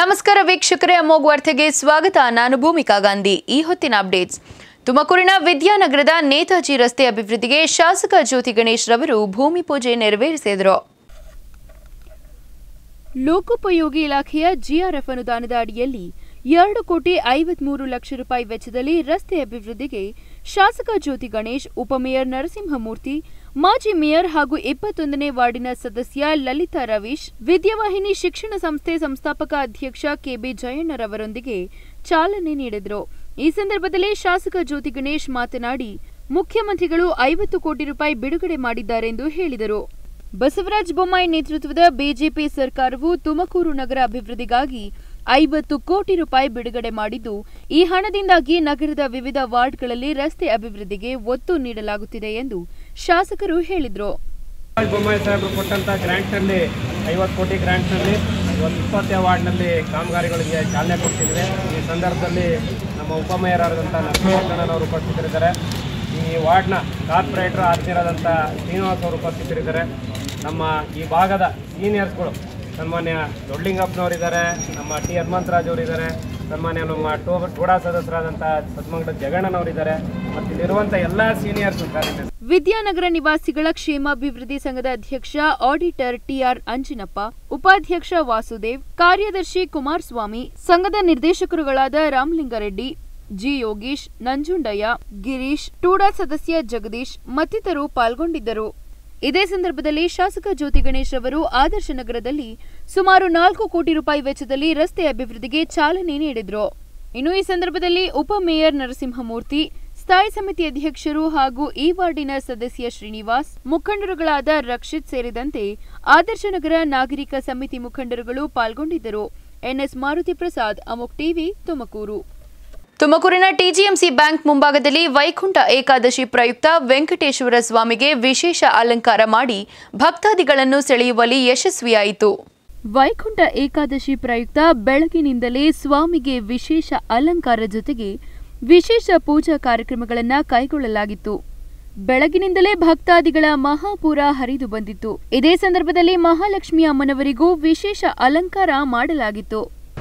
ನಮಸ್ಕಾರ ವೀಕ್ಷಕರೇ ಅಮೋಘ್ ವಾರ್ತೆಗೆ ಸ್ವಾಗತ ನಾನು ಭೂಮಿಕಾ ಗಾಂಧಿ ಈ ಹೊತ್ತಿನ ಅಪ್ಡೇಟ್ಸ್ ತುಮಕೂರಿನ ವಿದ್ಯಾನಗರದ ನೇತಾಜಿ ರಸ್ತೆ ಅಭಿವೃದ್ಧಿಗೆ ಶಾಸಕ ಜ್ಯೋತಿ ಗಣೇಶ್ ರವರು ಭೂಮಿ ಪೂಜೆ ನೆರವೇರಿಸಿದರು ಲೋಕೋಪಯೋಗಿ ಇಲಾಖೆಯ ಜಿಆರ್ಎಫ್ ಅನುದಾನದ ಅಡಿಯಲ್ಲಿ ಎರಡು ಕೋಟಿ ಐವತ್ಮೂರು ಲಕ್ಷ ರೂಪಾಯಿ ವೆಚ್ಚದಲ್ಲಿ ರಸ್ತೆ ಅಭಿವೃದ್ಧಿಗೆ ಶಾಸಕ ಜ್ಯೋತಿ ಗಣೇಶ್ ಉಪಮೇಯರ್ ನರಸಿಂಹಮೂರ್ತಿ ಮಾಜಿ ಮೇಯರ್ ಹಾಗೂ ಇಪ್ಪತ್ತೊಂದನೇ ವಾರ್ಡಿನ ಸದಸ್ಯ ಲಲಿತಾ ರವೀಶ್ ವಿದ್ಯಾವಾಹಿನಿ ಶಿಕ್ಷಣ ಸಂಸ್ಥೆ ಸಂಸ್ಥಾಪಕ ಅಧ್ಯಕ್ಷ ಕೆಬಿ ಜಯಣ್ಣರವರೊಂದಿಗೆ ಚಾಲನೆ ನೀಡಿದರು ಈ ಸಂದರ್ಭದಲ್ಲಿ ಶಾಸಕ ಜ್ಯೋತಿ ಗಣೇಶ್ ಮಾತನಾಡಿ ಮುಖ್ಯಮಂತ್ರಿಗಳು ಐವತ್ತು ಕೋಟಿ ರೂಪಾಯಿ ಬಿಡುಗಡೆ ಮಾಡಿದ್ದಾರೆಂದು ಹೇಳಿದರು ಬಸವರಾಜ ಬೊಮ್ಮಾಯಿ ನೇತೃತ್ವದ ಬಿಜೆಪಿ ಸರ್ಕಾರವು ತುಮಕೂರು ನಗರ ಅಭಿವೃದ್ಧಿಗಾಗಿ ಐವತ್ತು ಕೋಟಿ ರೂಪಾಯಿ ಬಿಡುಗಡೆ ಮಾಡಿದ್ದು ಈ ಹಣದಿಂದಾಗಿ ನಗರದ ವಿವಿಧ ವಾರ್ಡ್ಗಳಲ್ಲಿ ರಸ್ತೆ ಅಭಿವೃದ್ಧಿಗೆ ಒತ್ತು ನೀಡಲಾಗುತ್ತಿದೆ ಎಂದು ಶಾಸಕರು ಹೇಳಿದರು ಬಸವರಾಜ ಬೊಮ್ಮಾಯಿ ಸಾಹೇಬರು ಕೊಟ್ಟಂಥ ಗ್ರ್ಯಾಂಟ್ನಲ್ಲಿ ಐವತ್ತು ಕೋಟಿ ಗ್ರ್ಯಾಂಟ್ನಲ್ಲಿ ಒಂದು ಇಪ್ಪತ್ತನೇ ವಾರ್ಡ್ನಲ್ಲಿ ಕಾಮಗಾರಿಗಳಿಗೆ ಚಾಲನೆ ಕೊಡ್ತಿದ್ದಾರೆ ಈ ಸಂದರ್ಭದಲ್ಲಿ ನಮ್ಮ ಉಪಮೇಯರ್ ಆದಂಥ ನರಸಿಂಹಣ್ಣನವರು ಉಪಸ್ಥಿತರಿದ್ದಾರೆ ಈ ವಾರ್ಡ್ನ ಕಾರ್ಪೊರೇಟರ್ ಆಗಿರೋದಂಥ ಶ್ರೀನಿವಾಸ್ ಅವರು ಉಪಸ್ಥಿತರಿದ್ದಾರೆ ನಮ್ಮ ಈ ಭಾಗದ ಸೀನಿಯರ್ಸ್ಗಳು ಸನ್ಮಾನ್ಯ ದೊಡ್ಲಿಂಗಪ್ಪನವರಿದ್ದಾರೆ ನಮ್ಮ ಟಿ ಹನುಮಂತರಾಜ್ ಅವರಿದ್ದಾರೆ ಸನ್ಮಾನ್ಯ ನಮ್ಮ ಟೋ ಟೋಡಾ ಸದಸ್ಯರಾದಂಥ ಸದ್ಮಂಗಡ ಜಗಣ್ಣನವರಿದ್ದಾರೆ ಮತ್ತು ಇಲ್ಲಿರುವಂಥ ಎಲ್ಲ ಸೀನಿಯರ್ಸ್ ಕಾರ್ಯಕ್ರಮ ವಿದ್ಯಾನಗರ ನಿವಾಸಿಗಳ ಕ್ಷೇಮಾಭಿವೃದ್ಧಿ ಸಂಘದ ಅಧ್ಯಕ್ಷ ಆಡಿಟರ್ ಟಿಆರ್ ಅಂಜಿನಪ್ಪ ಉಪಾಧ್ಯಕ್ಷ ವಾಸುದೇವ್ ಕಾರ್ಯದರ್ಶಿ ಕುಮಾರಸ್ವಾಮಿ ಸಂಘದ ನಿರ್ದೇಶಕರುಗಳಾದ ರಾಮಲಿಂಗಾರೆಡ್ಡಿ ಜಿ ಯೋಗೀಶ್ ನಂಜುಂಡಯ್ಯ ಗಿರೀಶ್ ಟೂಡಾ ಸದಸ್ಯ ಜಗದೀಶ್ ಮತ್ತಿತರರು ಪಾಲ್ಗೊಂಡಿದ್ದರು ಇದೇ ಸಂದರ್ಭದಲ್ಲಿ ಶಾಸಕ ಜ್ಯೋತಿ ಗಣೇಶ್ ಅವರು ಆದರ್ಶ ನಗರದಲ್ಲಿ ಸುಮಾರು ನಾಲ್ಕು ಕೋಟಿ ರೂಪಾಯಿ ವೆಚ್ಚದಲ್ಲಿ ರಸ್ತೆ ಅಭಿವೃದ್ಧಿಗೆ ಚಾಲನೆ ನೀಡಿದರು ಇನ್ನು ಈ ಸಂದರ್ಭದಲ್ಲಿ ಉಪಮೇಯರ್ ನರಸಿಂಹಮೂರ್ತಿ ಸ್ಥಾಯಿ ಸಮಿತಿ ಅಧ್ಯಕ್ಷರು ಹಾಗೂ ಈ ವಾರ್ಡಿನ ಸದಸ್ಯ ಶ್ರೀನಿವಾಸ್ ಮುಖಂಡರುಗಳಾದ ರಕ್ಷಿತ್ ಸೇರಿದಂತೆ ಆದರ್ಶ ನಗರ ನಾಗರಿಕ ಸಮಿತಿ ಮುಖಂಡರುಗಳು ಪಾಲ್ಗೊಂಡಿದ್ದರು ಎನ್ಎಸ್ ಮಾರುತಿ ಪ್ರಸಾದ್ ಅಮುಕ್ ಟಿವಿ ತುಮಕೂರು ತುಮಕೂರಿನ ಟಿಜಿಎಂಸಿ ಬ್ಯಾಂಕ್ ಮುಂಭಾಗದಲ್ಲಿ ವೈಕುಂಠ ಏಕಾದಶಿ ಪ್ರಯುಕ್ತ ವೆಂಕಟೇಶ್ವರ ಸ್ವಾಮಿಗೆ ವಿಶೇಷ ಅಲಂಕಾರ ಮಾಡಿ ಭಕ್ತಾದಿಗಳನ್ನು ಸೆಳೆಯುವಲ್ಲಿ ಯಶಸ್ವಿಯಾಯಿತು ವೈಕುಂಠ ಏಕಾದಶಿ ಪ್ರಯುಕ್ತ ಬೆಳಗಿನಿಂದಲೇ ಸ್ವಾಮಿಗೆ ವಿಶೇಷ ಅಲಂಕಾರ ಜೊತೆಗೆ ವಿಶೇಷ ಪೂಜಾ ಕಾರ್ಯಕ್ರಮಗಳನ್ನು ಕೈಗೊಳ್ಳಲಾಗಿತ್ತು ಬೆಳಗಿನಿಂದಲೇ ಭಕ್ತಾದಿಗಳ ಮಹಾಪೂರ ಹರಿದು ಬಂದಿತ್ತು ಇದೇ ಸಂದರ್ಭದಲ್ಲಿ ಮಹಾಲಕ್ಷ್ಮಿ ಅಮ್ಮನವರಿಗೂ ವಿಶೇಷ ಅಲಂಕಾರ ಮಾಡಲಾಗಿತ್ತು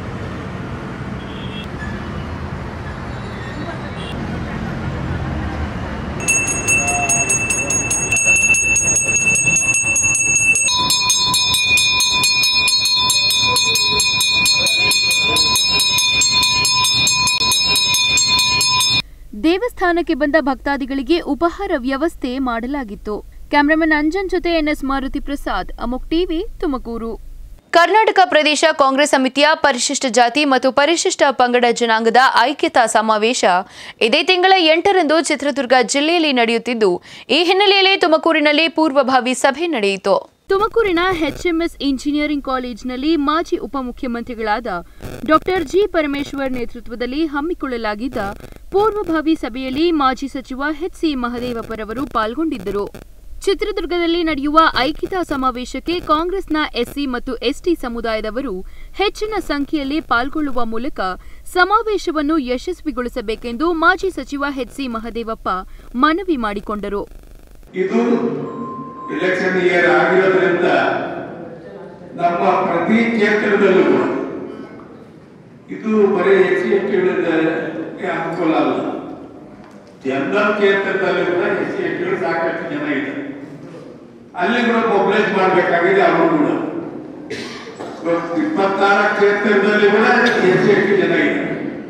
ದೇವಸ್ಥಾನಕ್ಕೆ ಬಂದ ಭಕ್ತಾದಿಗಳಿಗೆ ಉಪಹಾರ ವ್ಯವಸ್ಥೆ ಮಾಡಲಾಗಿತ್ತು ಕ್ಯಾಮರಾಮನ್ ಅಂಜನ್ ಜೊತೆ NS Maruti Prasad Amuk TV Tumakuru Karnataka Pradesh Congress ಸಮಿತಿಯ ಪರಿಶಿಷ್ಟ ಜಾತಿ ಮತ್ತು ಪರಿಶಿಷ್ಟ ಪಂಗಡ ಜನಾಂಗದ ಐಕ್ಯತಾ ಸಮಾವೇಶ ಇದೇ ತಿಂಗಳ ಎಂಟರಂದು ಚಿತ್ರದುರ್ಗ ಜಿಲ್ಲೆಯಲ್ಲಿ ನಡೆಯುತ್ತಿದ್ದು ಈ ಹಿನ್ನೆಲೆಯಲ್ಲಿ ತುಮಕೂರಿನಲ್ಲಿ ಪೂರ್ವಭಾವಿ ಸಭೆ ನಡೆಯಿತು ತುಮಕೂರಿನ ಎಚ್ಎಂಎಸ್ ಇಂಜಿನಿಯರಿಂಗ್ ಕಾಲೇಜಿನಲ್ಲಿ ಮಾಜಿ ಉಪಮುಖ್ಯಮಂತ್ರಿಗಳಾದ ಡಾಕ್ಟರ್ ಜಿ ಪರಮೇಶ್ವರ್ ನೇತೃತ್ವದಲ್ಲಿ ಹಮ್ಮಿಕೊಳ್ಳಲಾಗಿದ್ದ ಪೂರ್ವಭಾವಿ ಸಭೆಯಲ್ಲಿ ಮಾಜಿ ಸಚಿವ ಎಚ್ಸಿ ಮಹದೇವಪ್ಪರವರು ಪಾಲ್ಗೊಂಡಿದ್ದರು ಚಿತ್ರದುರ್ಗದಲ್ಲಿ ನಡೆಯುವ ಐಕ್ಯತಾ ಸಮಾವೇಶಕ್ಕೆ ಕಾಂಗ್ರೆಸ್ನ ಎಸ್ಸಿ ಮತ್ತು ಎಸ್ಟಿ ಸಮುದಾಯದವರು ಹೆಚ್ಚಿನ ಸಂಖ್ಯೆಯಲ್ಲಿ ಪಾಲ್ಗೊಳ್ಳುವ ಮೂಲಕ ಸಮಾವೇಶವನ್ನು ಯಶಸ್ವಿಗೊಳಿಸಬೇಕೆಂದು ಮಾಜಿ ಸಚಿವ ಎಚ್ಸಿ ಮಹದೇವಪ್ಪ ಮನವಿ ಮಾಡಿಕೊಂಡರು ಇದು ಎಲೆಕ್ಷನ್ ಇಯರ್ ಆಗಿರೋದ್ರಿಂದ ನಮ್ಮ ಪ್ರತಿ ಕ್ಷೇತ್ರದಲ್ಲೂ ಕೂಡ ಇದು ಬರೀ ಎಸ್ ಸಿ ಎಸ್ ಟಿ ಅನುಕೂಲ ಅಲ್ಲ ಜನರಲ್ ಕ್ಷೇತ್ರದಲ್ಲೂ ಕೂಡ ಎಸ್ ಸಿ ಎಸ್ ಟಿ ಸಾಕಷ್ಟು ಜನ ಇದೆ ಅಲ್ಲಿ ಕೂಡ ಮೊಬಿಲೈಸ್ ಮಾಡಬೇಕಾಗಿದೆ ಅವರು ಕೂಡ ಇವತ್ತು ಇಪ್ಪತ್ತಾರು ಕ್ಷೇತ್ರದಲ್ಲಿ ಕೂಡ ಎಸ್ ಸಿ ಎಸ್ ಟಿ ಜನ ಇದೆ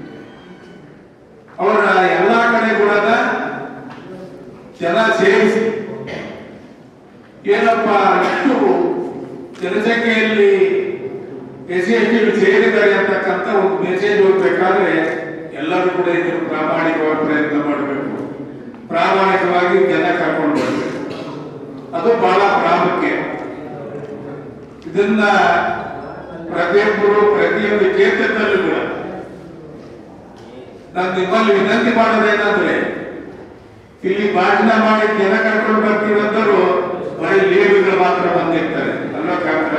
ಅವರ ಎಲ್ಲಾ ಕಡೆ ಕೂಡ ಜನ ಸೇರಿಸಿ ಏನಪ್ಪ ಎಷ್ಟು ಜನಸಂಖ್ಯೆಯಲ್ಲಿ ಎಸ್ ಸಿ ಎಸ್ ಟಿ ಸೇರಿದ್ದಾರೆ ಅಂತಕ್ಕಂಥ ಒಂದು ಮೆಸೇಜ್ ಹೋಗ್ಬೇಕಾದ್ರೆ ಎಲ್ಲರೂ ಕೂಡ ಇದನ್ನು ಪ್ರಾಮಾಣಿಕವಾಗಿ ಪ್ರಯತ್ನ ಮಾಡಬೇಕು ಪ್ರಾಮಾಣಿಕವಾಗಿ ಜನ ಕರ್ಕೊಂಡು ಬರಬೇಕು ಅದು ಬಹಳ ಪ್ರಾಮುಖ್ಯ ಇದನ್ನ ಪ್ರತಿಯೊಬ್ಬರು ಪ್ರತಿಯೊಂದು ಕ್ಷೇತ್ರದಲ್ಲೂ ಕೂಡ ನಾನು ನಿಮ್ಮಲ್ಲಿ ವಿನಂತಿ ಮಾಡೋದೇನಂದ್ರೆ ಇಲ್ಲಿ ಭಾಷಣ ಮಾಡಿ ಜನ ಕರ್ಕೊಂಡು ಬರ್ತೀರಂತರು ಬರೀ ಲೀಡ್ಗಳು ಮಾತ್ರ ಬಂದಿರ್ತಾರೆ ಅಲ್ವಾ ಕಾಂಗ್ರೆ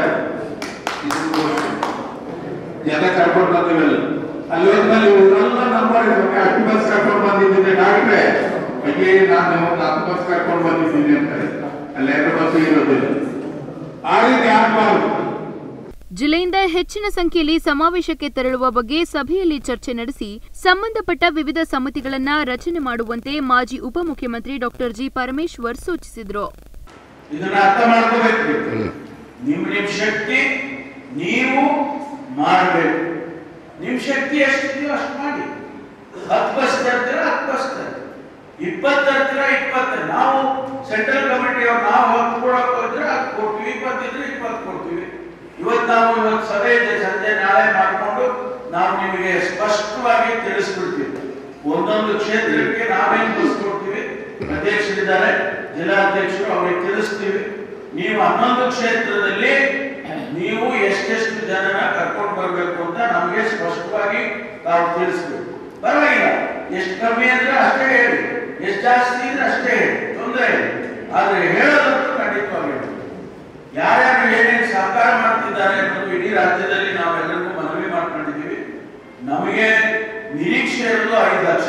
ಜನ ಕರ್ಕೊಂಡು ಬಂದಿರಲ್ಲ ಅಲ್ಲಿ ಹೋದ್ಮೇಲೆ ಇವರೆಲ್ಲ ನಮ್ಮ ಅಷ್ಟು ಬಸ್ ಕರ್ಕೊಂಡು ಬಂದಿದ್ದೀನಿ ಡಾಕ್ಟ್ರೆ ಅಯ್ಯೇ ನಾನು ನಾಲ್ಕು ಬಸ್ ಕರ್ಕೊಂಡು ಬಂದಿದ್ದೀನಿ ಅಂತಾರೆ ಅಲ್ಲಿ ಎರಡು ಬಸ್ ಇರೋದಿಲ್ಲ ಆ ರೀತಿ ಆಗ್ಬಾರ್ದು ಜಿಲ್ಲೆಯಿಂದ ಹೆಚ್ಚಿನ ಸಂಖ್ಯೆಯಲ್ಲಿ ಸಮಾವೇಶಕ್ಕೆ ತೆರಳುವ ಬಗ್ಗೆ ಸಭೆಯಲ್ಲಿ ಚರ್ಚೆ ನಡೆಸಿ ಸಂಬಂಧಪಟ್ಟ ವಿವಿಧ ಸಮಿತಿಗಳನ್ನ ರಚನೆ ಮಾಡುವಂತೆ ಮಾಜಿ ಉಪಮುಖ್ಯಮಂತ್ರಿ ಡಾಕ್ಟರ್ ಜಿ ಪರಮೇಶ್ವರ್ ಸೂಚಿಸಿದರು ಇದನ್ನ ಅರ್ಥ ಮಾಡ್ಕೋಬೇಕು ನಿಮ್ ನಿಮ್ ಶಕ್ತಿ ನೀವು ಮಾಡಬೇಕು ನಿಮ್ ಶಕ್ತಿ ಎಷ್ಟಿದೆಯೋ ಅಷ್ಟು ಮಾಡಿ ಹತ್ತು ಬಸ್ ತರ್ತೀರ ಹತ್ತು ಬಸ್ ತರ್ತೀರ ಇಪ್ಪತ್ತು ತರ್ತೀರ ಇಪ್ಪತ್ತು ನಾವು ಸೆಂಟ್ರಲ್ ಕಮಿಟಿ ಅವ್ರು ನಾವು ಹತ್ತು ಕೊಡಕ್ ಹೋದ್ರೆ ಹತ್ತು ಕೊಡ್ತೀವಿ ಇಪ್ಪತ್ತಿದ್ರೆ ಇಪ್ಪತ್ತು ಕೊಡ್ತೀವಿ ಇವತ್ತು ನಾವು ಇವತ್ತು ಸಭೆ ಇದೆ ಸಂಜೆ ನಾಳೆ ಮಾಡಿಕೊಂಡು ನಾವು ನಿಮಗೆ ಸ್ಪಷ್ಟವಾಗಿ ತಿಳಿಸ್ಬಿಡ್ತೀವಿ ಒಂದೊಂದು ಕ್ಷೇತ್ರಕ್ಕೆ ನಾವೇನ್ ಬಸ್ ಕೊಡ್ತೀವಿ ಅಧ್ಯಕ್ಷರಿದ್ದಾರೆ ಜಿಲ್ಲಾಧ್ಯಕ್ಷರು ಅವ್ರಿಗೆ ತಿಳಿಸ್ತೀವಿ ನೀವು ಹನ್ನೊಂದು ಕ್ಷೇತ್ರದಲ್ಲಿ ನೀವು ಎಷ್ಟೆಷ್ಟು ಜನನ ಕರ್ಕೊಂಡು ಬರ್ಬೇಕು ಅಂತ ನಮಗೆ ಸ್ಪಷ್ಟವಾಗಿ ನಾವು ತಿಳಿಸ್ಬೇಕು ಪರವಾಗಿಲ್ಲ ಎಷ್ಟು ಕಮ್ಮಿ ಅಂದ್ರೆ ಅಷ್ಟೇ ಹೇಳಿ ಎಷ್ಟು ಜಾಸ್ತಿ ಇದ್ರೆ ಅಷ್ಟೇ ಹೇಳಿ ತೊಂದರೆ ಇಲ್ಲ ಆದ್ರೆ ಹೇಳೋದಂತೂ ಖಂಡಿತವಾಗಿ ಹೇಳಿ ಯಾರ್ಯಾರು ಏನೇನು ಸಹಕಾರ ಮಾಡ್ತಿದ್ದಾರೆ ಅನ್ನೋದು ಇಡೀ ರಾಜ್ಯದಲ್ಲಿ ನಾವೆಲ್ಲರಿಗೂ ಮನವಿ ಮಾಡ್ಕೊಂಡಿದ್ದೀವಿ ನಮಗೆ ನಿರೀಕ್ಷೆ ಇರೋದು ಐದು ಲಕ್ಷ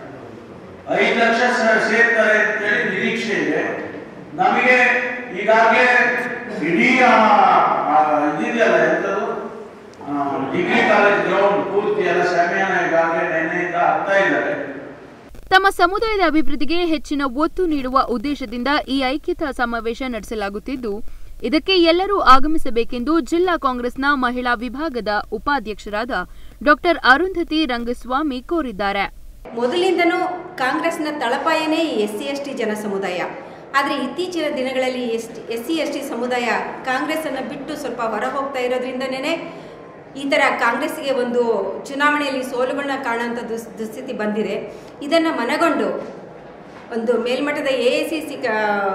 ಐದು ಲಕ್ಷ ಸ- ಸೇರ್ತಾರೆ ಅಂತೇಳಿ ನಿರೀಕ್ಷೆ ಇದೆ ನಮಗೆ ಈಗಾಗಲೇ ಇಡೀ ಆ- ಆ ಇದಿದೆಯಲ್ಲ ಎಂತದು ಡಿಗ್ರಿ ಕಾಲೇಜ್ ಗ್ರೌಂಡ್ ಪೂರ್ತಿ ಎಲ್ಲ ಸಮಯನ ಈಗಾಗಲೇ ನಿನ್ನೆಯಿಂದ ಆಗ್ತಾ ಇದ್ದಾರೆ ತಮ್ಮ ಸಮುದಾಯದ ಅಭಿವೃದ್ಧಿಗೆ ಹೆಚ್ಚಿನ ಒತ್ತು ನೀಡುವ ಉದ್ದೇಶದಿಂದ ಈ ಐಕ್ಯತಾ ಸಮಾವೇಶ ನಡೆಸಲಾಗುತ್ತಿದ್ದು ಇದಕ್ಕೆ ಎಲ್ಲರೂ ಆಗಮಿಸಬೇಕೆಂದು ಜಿಲ್ಲಾ ಕಾಂಗ್ರೆಸ್ನ ಮಹಿಳಾ ವಿಭಾಗದ ಉಪಾಧ್ಯಕ್ಷರಾದ ಡಾಕ್ಟರ್ ಅರುಂಧತಿ ರಂಗಸ್ವಾಮಿ ಕೋರಿದ್ದಾರೆ ಮೊದಲಿಂದನೂ ಕಾಂಗ್ರೆಸ್ನ ತಳಪಾಯನೇ ಈ ಎಸ್ ಸಿ ಎಸ್ ಟಿ ಜನ ಸಮುದಾಯ ಆದರೆ ಇತ್ತೀಚಿನ ದಿನಗಳಲ್ಲಿ S S C S T ಸಮುದಾಯ ಕಾಂಗ್ರೆಸ್ಸನ್ನು ಬಿಟ್ಟು ಸ್ವಲ್ಪ ಹೊರ ಹೋಗ್ತಾ ಇರೋದ್ರಿಂದನೇ ಈ ಥರ ಕಾಂಗ್ರೆಸ್ಸಿಗೆ ಒಂದು ಚುನಾವಣೆಯಲ್ಲಿ ಸೋಲುಗಳನ್ನ ಕಾಣುವಂಥ ದುಸ್ ದುಸ್ಥಿತಿ ಬಂದಿದೆ ಇದನ್ನು ಮನಗೊಂಡು ಒಂದು ಮೇಲ್ಮಟ್ಟದ ಎ ಐ ಸಿ ಸಿ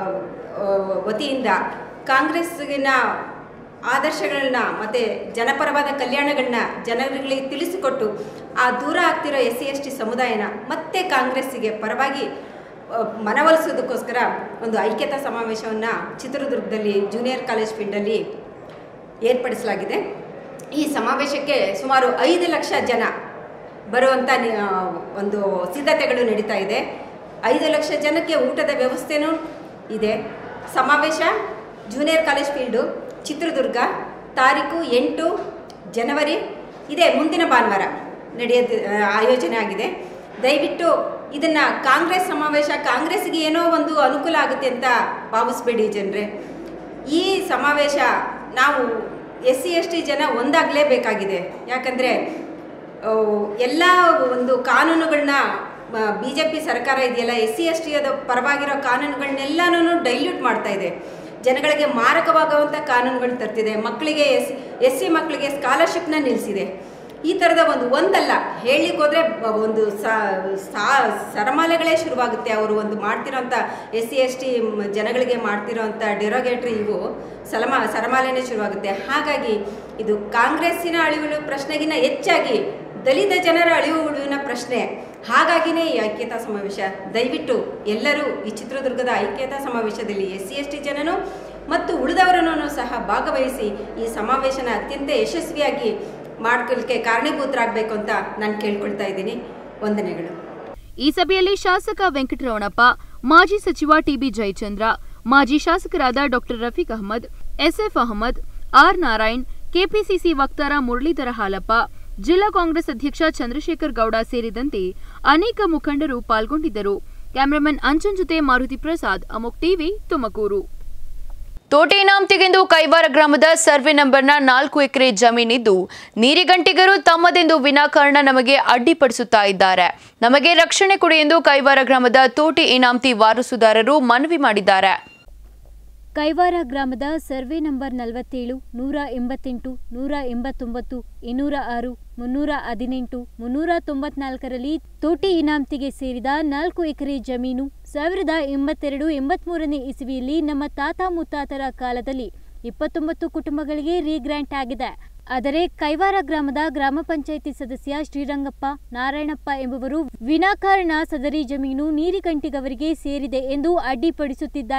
ವತಿಯಿಂದ ಕಾಂಗ್ರೆಸ್ಸಿನ ಆದರ್ಶಗಳನ್ನ ಮತ್ತು ಜನಪರವಾದ ಕಲ್ಯಾಣಗಳನ್ನ ಜನಗಳಿಗೆ ತಿಳಿಸಿಕೊಟ್ಟು ಆ ದೂರ ಆಗ್ತಿರೋ ಎಸ್ ಸಿ ಎಸ್ ಟಿ ಸಮುದಾಯನ ಮತ್ತೆ ಕಾಂಗ್ರೆಸ್ಸಿಗೆ ಪರವಾಗಿ ಆ, ಮನವೊಲಿಸೋದಕ್ಕೋಸ್ಕರ ಒಂದು ಐಕ್ಯತಾ ಸಮಾವೇಶವನ್ನು ಚಿತ್ರದುರ್ಗದಲ್ಲಿ ಜೂನಿಯರ್ ಕಾಲೇಜ್ ಫೀಲ್ಡಲ್ಲಿ ಏರ್ಪಡಿಸಲಾಗಿದೆ ಈ ಸಮಾವೇಶಕ್ಕೆ ಸುಮಾರು ಐದು ಲಕ್ಷ ಜನ ಬರುವಂಥ ನಿ- ಆ, ಒಂದು ಸಿದ್ಧತೆಗಳು ನಡೀತಾ ಇದೆ ಐದು ಲಕ್ಷ ಜನಕ್ಕೆ ಊಟದ ವ್ಯವಸ್ಥೆನೂ ಇದೆ ಸಮಾವೇಶ ಜೂನಿಯರ್ ಕಾಲೇಜ್ ಫೀಲ್ಡು ಚಿತ್ರದುರ್ಗ ತಾರೀಕು ಎಂಟು ಜನವರಿ ಇದೇ ಮುಂದಿನ ಭಾನುವಾರ ನಡೆಯೋದು ಆ, ಆಯೋಜನೆ ಆಗಿದೆ ದಯವಿಟ್ಟು ಇದನ್ನು ಕಾಂಗ್ರೆಸ್ ಸಮಾವೇಶ ಕಾಂಗ್ರೆಸ್ಗೆ ಏನೋ ಒಂದು ಅನುಕೂಲ ಆಗುತ್ತೆ ಅಂತ ಭಾವಿಸ್ಬೇಡಿ ಜನರೇ ಈ ಸಮಾವೇಶ ನಾವು ಎಸ್ ಸಿ ಎಸ್ ಟಿ ಜನ ಒಂದಾಗಲೇಬೇಕಾಗಿದೆ ಯಾಕಂದರೆ ಎಲ್ಲ ಒಂದು ಕಾನೂನುಗಳನ್ನ ಬಿ ಜೆ ಪಿ ಸರ್ಕಾರ ಇದೆಯಲ್ಲ ಎಸ್ ಸಿ ಎಸ್ ಟಿ ಅದ ಪರವಾಗಿರೋ ಕಾನೂನುಗಳನ್ನೆಲ್ಲನೂ ಡೈಲ್ಯೂಟ್ ಮಾಡ್ತಾ ಇದೆ ಜನಗಳಿಗೆ ಮಾರಕವಾಗುವಂಥ ಕಾನೂನುಗಳು ತರ್ತಿದೆ ಮಕ್ಕಳಿಗೆ ಎಸ್ ಎಸ್ ಸಿ ಮಕ್ಕಳಿಗೆ ಸ್ಕಾಲರ್ಶಿಪ್ನ ನಿಲ್ಲಿಸಿದೆ ಈ ಥರದ ಒಂದು ಒಂದಲ್ಲ ಹೇಳಲಿಕ್ಕೆ ಹೋದರೆ ಒಂದು ಸಾ- ಸರಮಾಲೆಗಳೇ ಶುರುವಾಗುತ್ತೆ ಅವರು ಒಂದು ಮಾಡ್ತಿರೋಂಥ ಎಸ್ ಸಿ ಎಸ್ ಟಿ ಜನಗಳಿಗೆ ಮಾಡ್ತಿರೋಂಥ ಡಿರೋಗೇಟ್ರಿ ಇವು ಸಲಮ ಸರಮಾಲೆನೇ ಶುರುವಾಗುತ್ತೆ ಹಾಗಾಗಿ ಇದು ಕಾಂಗ್ರೆಸ್ಸಿನ ಅಳಿವು ಪ್ರಶ್ನೆಗಿನ್ನ ಹೆಚ್ಚಾಗಿ ದಲಿತ ಜನರ ಅಳಿವು ಉಳಿವಿನ ಪ್ರಶ್ನೆ ಹಾಗಾಗಿನೇ ಈ ಐಕ್ಯತಾ ಸಮಾವೇಶ ದಯವಿಟ್ಟು ಎಲ್ಲರೂ ಈ ಚಿತ್ರದುರ್ಗದ ಐಕ್ಯತಾ ಸಮಾವೇಶದಲ್ಲಿ ಎಸ್ ಸಿ ಎಸ್ ಟಿ ಜನನು ಮತ್ತು ಉಳಿದವರನ್ನು ಸಹ ಭಾಗವಹಿಸಿ ಈ ಸಮಾವೇಶನ ಅತ್ಯಂತ ಯಶಸ್ವಿಯಾಗಿ ಮಾಡ್ಕೊಳ್ಳಿಕ್ಕೆ ಕಾರಣೀಭೂತರಾಗಬೇಕು ಅಂತ ನಾನು ಕೇಳ್ಕೊಳ್ತಾ ಇದ್ದೀನಿ ವಂದನೆಗಳು ಈ ಸಭೆಯಲ್ಲಿ ಶಾಸಕ ವೆಂಕಟರಮಣಪ್ಪ ಮಾಜಿ ಸಚಿವ ಟಿಬಿ ಜಯಚಂದ್ರ ಮಾಜಿ ಶಾಸಕರಾದ doctor Rafiq Ahmed SF Ahmed R Narayan KPCC ವಕ್ತಾರ ಮುರಳೀಧರ ಹಾಲಪ್ಪ ಜಿಲ್ಲಾ ಕಾಂಗ್ರೆಸ್ ಅಧ್ಯಕ್ಷ ಚಂದ್ರಶೇಖರ್ ಗೌಡ ಸೇರಿದಂತೆ ಅನೇಕ ಮುಖಂಡರು ಪಾಲ್ಗೊಂಡಿದ್ದರು ಕ್ಯಾಮರಾಮನ್ ಅಂಜನ್ ಜೊತೆ ಮಾರುತಿ ಪ್ರಸಾದ್ ಅಮೋಕ್ ಟಿವಿ ತುಮಕೂರು ತೋಟೆ ಇನಾಮ್ತಿಗೆಂದು ಕೈವಾರ ಗ್ರಾಮದ ಸರ್ವೆ ನಂಬರ್ನ ನಾಲ್ಕು ಎಕರೆ ಜಮೀನಿದ್ದು ನೀರಿಗಂಟಿಗರು ತಮ್ಮದೆಂದು ವಿನಾಕಾರಣ ನಮಗೆ ಅಡ್ಡಿಪಡಿಸುತ್ತಾ ಇದ್ದಾರೆ ನಮಗೆ ರಕ್ಷಣೆ ಕೊಡಿ ಎಂದು ಕೈವಾರ ಗ್ರಾಮದ ತೋಟಿ ಇನಾಮ್ತಿ ವಾರಸುದಾರರು ಮನವಿ ಮಾಡಿದ್ದಾರೆ ಕೈವಾರ ಗ್ರಾಮದ ಸರ್ವೆ ನಂಬರ್ ನಲವತ್ತೇಳು ನೂರ ಎಂಬತ್ತೆಂಟು ನೂರ ಎಂಬತ್ತೊಂಬತ್ತು ಇನ್ನೂರ ಆರು ಮುನ್ನೂರ ಹದಿನೆಂಟು ಮುನ್ನೂರ ತೊಂಬತ್ನಾಲ್ಕರಲ್ಲಿ ತೋಟಿ ಇನಾಮ್ತಿಗೆ ಸೇರಿದ ನಾಲ್ಕು ಎಕರೆ ಜಮೀನು ಸಾವಿರದ ಎಂಬತ್ತೆರಡು ಎಂಬತ್ಮೂರನೇ ಇಸವಿಯಲ್ಲಿ ನಮ್ಮ ತಾತ ಮುತ್ತಾತರ ಕಾಲದಲ್ಲಿ ಇಪ್ಪತ್ತೊಂಬತ್ತು ಕುಟುಂಬಗಳಿಗೆ ರೀಗ್ರಾಂಟ್ ಆಗಿದೆ ಆದರೆ ಕೈವಾರ ಗ್ರಾಮದ ಗ್ರಾಮ ಪಂಚಾಯಿತಿ ಸದಸ್ಯ ಶ್ರೀರಂಗಪ್ಪ ನಾರಾಯಣಪ್ಪ ಎಂಬುವರು ವಿನಾಕಾರಣ ಸದರಿ ಜಮೀನು ನೀರಿಗಂಟಿಗವರಿಗೆ ಸೇರಿದೆ ಎಂದು ಅಡ್ಡಿಪಡಿಸುತ್ತಿದ್ದಾರೆ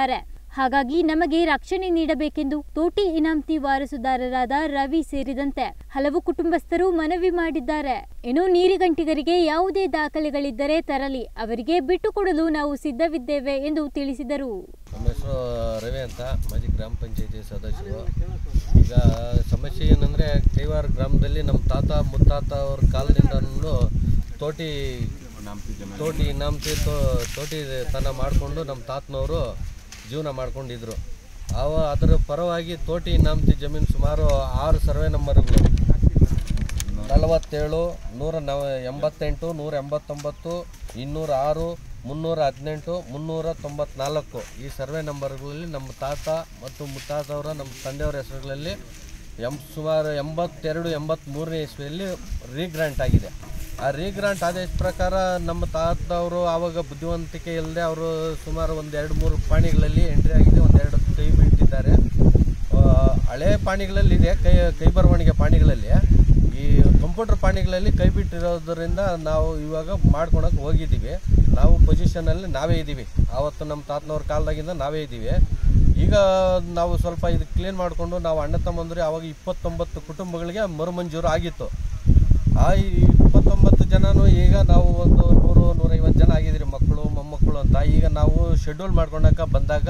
ಹಾಗಾಗಿ ನಮಗೆ ರಕ್ಷಣೆ ನೀಡಬೇಕೆಂದು ತೋಟಿ ಇನಾಮ್ತಿ ವಾರಸುದಾರರಾದ ರವಿ ಸೇರಿದಂತೆ ಹಲವು ಕುಟುಂಬಸ್ಥರು ಮನವಿ ಮಾಡಿದ್ದಾರೆ ಇನ್ನು ನೀರಿಗಂಟಿಗರಿಗೆ ಯಾವುದೇ ದಾಖಲೆಗಳಿದ್ದರೆ ತರಲಿ ಅವರಿಗೆ ಬಿಟ್ಟುಕೊಡಲು ನಾವು ಸಿದ್ಧವಿದ್ದೇವೆ ಎಂದು ತಿಳಿಸಿದರು ನಮ್ಮ ಹೆಸರು ರವಿ ಅಂತ ಮಾಜಿ ಗ್ರಾಮ ಪಂಚಾಯತಿ ಸದಸ್ಯರು ಈಗ ಸಮಸ್ಯೆ ಏನಂದರೆ ಕೈವಾರ ಗ್ರಾಮದಲ್ಲಿ ನಮ್ಮ ತಾತ ಮುತ್ತಾತ ಅವ್ರ ಕಾಲದಿಂದನೂ ತೋಟಿ ತೋಟಿ ಇನಾಮ್ತಿ ತೋ ತೋಟಿ ತನ ಮಾಡಿಕೊಂಡು ನಮ್ಮ ತಾತನವರು ಜೀವನ ಮಾಡ್ಕೊಂಡಿದ್ರು ಅವ ಅದರ ಪರವಾಗಿ ತೋಟಿ ಇನಾಮ್ತಿ ಜಮೀನು ಸುಮಾರು ಆರು ಸರ್ವೆ ನಂಬರ್ಗಳು ನಲವತ್ತೇಳು ನೂರ ನವ ಎಂಬತ್ತೆಂಟು ನೂರ ಎಂಬತ್ತೊಂಬತ್ತು ಇನ್ನೂರ ಆರು ಮುನ್ನೂರ ಹದಿನೆಂಟು ಮುನ್ನೂರ ತೊಂಬತ್ನಾಲ್ಕು ಈ ಸರ್ವೆ ನಂಬರ್ಗಳಲ್ಲಿ ನಮ್ಮ ತಾತ ಮತ್ತು ಮುತ್ತಾತವರ ನಮ್ಮ ತಂದೆಯವರ ಹೆಸರುಗಳಲ್ಲಿ ಎಂ ಸುಮಾರು ಎಂಬತ್ತೆರಡು ಎಂಬತ್ತ್ಮೂರನೇ ಇಸ್ವಿಯಲ್ಲಿ ರೀಗ್ರಾಂಟ್ ಆಗಿದೆ ಆ ರೀಗ್ರಾಂಟ್ ಆದೇಶ ಪ್ರಕಾರ ನಮ್ಮ ತಾತವರು ಆವಾಗ ಬುದ್ಧಿವಂತಿಕೆ ಇಲ್ಲದೆ ಅವರು ಸುಮಾರು ಒಂದು ಎರಡು ಮೂರು ಪಾಣಿಗಳಲ್ಲಿ ಎಂಟ್ರಿ ಆಗಿದೆ ಒಂದೆರಡು ಕೈ ಬಿಟ್ಟಿದ್ದಾರೆ ಆ, ಹಳೆ ಪಾಣಿಗಳಲ್ಲಿ ಇದೆ ಕೈ ಕೈ ಬರವಣಿಗೆ ಪಾಣಿಗಳಲ್ಲಿ ಈ ಕಂಪ್ಯೂಟರ್ ಪಾಣಿಗಳಲ್ಲಿ ಕೈ ಬಿಟ್ಟಿರೋದ್ರಿಂದ ನಾವು ಇವಾಗ ಮಾಡ್ಕೊಳಕ್ಕೆ ಹೋಗಿದ್ದೀವಿ ನಾವು ಪೊಸಿಷನಲ್ಲಿ ನಾವೇ ಇದ್ದೀವಿ ಆವತ್ತು ನಮ್ಮ ತಾತನವ್ರ ಕಾಲದಾಗಿಂದ ನಾವೇ ಇದ್ದೀವಿ ಈಗ ನಾವು ಸ್ವಲ್ಪ ಇದು ಕ್ಲೀನ್ ಮಾಡಿಕೊಂಡು ನಾವು ಅಣ್ಣ ತಮ್ಮಂದ್ರೆ ಆವಾಗ ಇಪ್ಪತ್ತೊಂಬತ್ತು ಕುಟುಂಬಗಳಿಗೆ ಮರುಮಂಜೂರು ಆಗಿತ್ತು ಆ ಈ ಇಪ್ಪತ್ತೊಂಬತ್ತು ಜನನು ಈಗ ನಾವು ಒಂದು ನೂರು ನೂರೈವತ್ತು ಜನ ಆಗಿದ್ದೀರಿ ಮಕ್ಕಳು ಮೊಮ್ಮಕ್ಕಳು ಅಂತ ಈಗ ನಾವು ಶೆಡ್ಯೂಲ್ ಮಾಡ್ಕೊಂಡಾಗ ಬಂದಾಗ